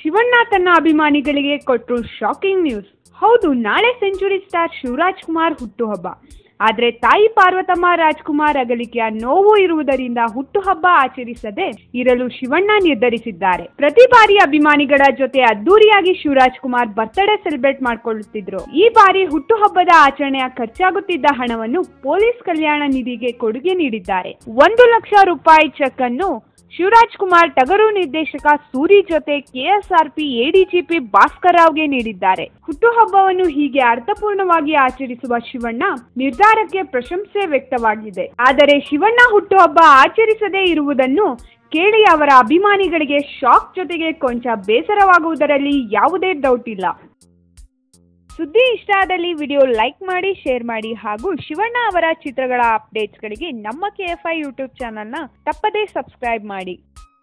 ಶಿವಣ್ಣ ತನ್ನ ಅಭಿಮಾನಿಗಳಿಗೆ ಕೊಟ್ಟರು ಶಾಕಿಂಗ್ ನ್ಯೂಸ್ ಹೌದು ನಾಳೆ ಸೆಂಚುರಿ ಸ್ಟಾರ್ ಶಿವರಾಜ್ ಕುಮಾರ್ ಹುಟ್ಟುಹಬ್ಬ ಆದರೆ ತಾಯಿ ಪಾರ್ವತಮ್ಮ ರಾಜ್ಕುಮಾರ್ ಅಗಲಿಕೆಯ ನೋವು ಇರುವುದರಿಂದ ಹುಟ್ಟುಹಬ್ಬ ಆಚರಿಸದೆ ಇರಲು ಶಿವಣ್ಣ ನಿರ್ಧರಿಸಿದ್ದಾರೆ ಪ್ರತಿ ಬಾರಿ ಅಭಿಮಾನಿಗಳ ಜೊತೆ ಅದ್ದೂರಿಯಾಗಿ ಶಿವರಾಜ್ ಕುಮಾರ್ ಬರ್ತ್ಡೇ ಸೆಲೆಬ್ರೇಟ್ ಮಾಡಿಕೊಳ್ಳುತ್ತಿದ್ರು ಈ ಬಾರಿ ಹುಟ್ಟುಹಬ್ಬದ ಆಚರಣೆಯ ಖರ್ಚಾಗುತ್ತಿದ್ದ ಹಣವನ್ನು ಪೊಲೀಸ್ ಕಲ್ಯಾಣ ನಿಧಿಗೆ ಕೊಡುಗೆ ನೀಡಿದ್ದಾರೆ ಒಂದು ಲಕ್ಷ ರೂಪಾಯಿ ಚೆಕ್ ಅನ್ನು ಶಿವರಾಜ್ ಕುಮಾರ್ ಟಗರು ನಿರ್ದೇಶಕ ಸೂರಿ ಜೊತೆ ಕೆಎಸ್ಆರ್ಪಿ ಎಡಿಜಿಪಿ ಭಾಸ್ಕರ್ ರಾವ್ಗೆ ನೀಡಿದ್ದಾರೆ ಹುಟ್ಟುಹಬ್ಬವನ್ನು ಹೀಗೆ ಅರ್ಥಪೂರ್ಣವಾಗಿ ಆಚರಿಸುವ ಶಿವಣ್ಣ ನಿರ್ಧಾರಕ್ಕೆ ಪ್ರಶಂಸೆ ವ್ಯಕ್ತವಾಗಿದೆ ಆದರೆ ಶಿವಣ್ಣ ಹುಟ್ಟುಹಬ್ಬ ಆಚರಿಸದೇ ಇರುವುದನ್ನು ಕೇಳಿ ಅವರ ಅಭಿಮಾನಿಗಳಿಗೆ ಶಾಕ್ ಜೊತೆಗೆ ಕೊಂಚ ಬೇಸರವಾಗುವುದರಲ್ಲಿ ಯಾವುದೇ ಡೌಟ್ ಇಲ್ಲ ಸುದ್ದಿ ಇಷ್ಟ ಆದಲ್ಲಿ ವಿಡಿಯೋ ಲೈಕ್ ಮಾಡಿ ಶೇರ್ ಮಾಡಿ ಹಾಗೂ ಶಿವಣ್ಣ ಅವರ ಚಿತ್ರಗಳ ಅಪ್ಡೇಟ್ಸ್ಗಳಿಗೆ ನಮ್ಮ ಕೆ ಎಫ್ ಐ ಯೂಟ್ಯೂಬ್ ಚಾನಲ್ನ ತಪ್ಪದೇ ಸಬ್ಸ್ಕ್ರೈಬ್ ಮಾಡಿ